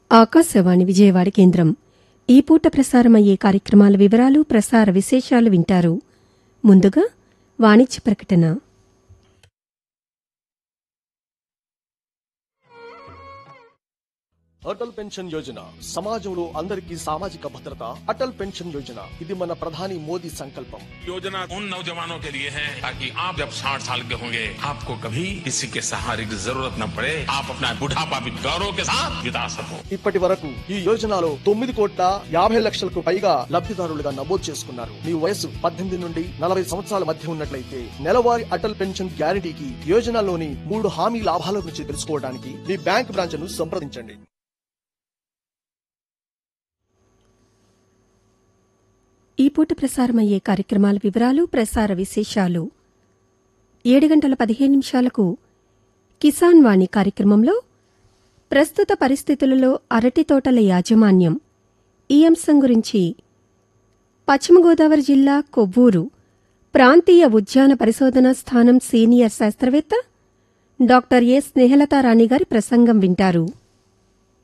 ఆకాశవాణి విజయవాడ కేంద్రం ఈ పూట ప్రసారమయ్యే కార్యక్రమాల వివరాలు ప్రసార విశేషాలు వింటారు ముందుగా వాణిజ్య ప్రకటన అటల్ పెన్షన్ యోజన సమాజంలో అందరికీ సామాజిక భద్రత అటల్ పెన్షన్ యోజన ఇది మన ప్రధాని మోదీ సంకల్పం योजना उन नौजवानों के लिए है ताकि आप जब 60 साल के होंगे आपको कभी किसी के सहारे की जरूरत न पड़े आप अपना बुढ़ापा भी गौरव के साथ बिता सको ఇప్పటి వరకు ఈ యోజనలో తొమ్మిది కోట్ల యాభై లక్షలకు పైగా లబ్ధిదారులుగా నమోదు చేసుకున్నారు మీ వయసు పద్దెనిమిది నుండి నలభై సంవత్సరాల మధ్య ఉన్నట్లయితే నెలవారీ అటల్ పెన్షన్ గ్యారంటీకి యోజనలోని మూడు హామీ లాభాల గురించి తెలుసుకోవడానికి మీ బ్యాంక్ బ్రాంచ్ ను సంప్రదించండి ఈ పూట ప్రసారమయ్యే కార్యక్రమాల వివరాలు ప్రసార విశేషాలు ఏడు గంటల పదిహేను నిమిషాలకు కిసాన్ వాణి కార్యక్రమంలో ప్రస్తుత పరిస్థితులలో అరటి తోటల యాజమాన్యం ఈ అంశం గురించి పశ్చిమ గోదావరి జిల్లా కొవ్వూరు ప్రాంతీయ ఉద్యాన పరిశోధనా స్థానం సీనియర్ శాస్త్రవేత్త డాక్టర్ ఎ స్నేహలతారాణి గారి ప్రసంగం వింటారు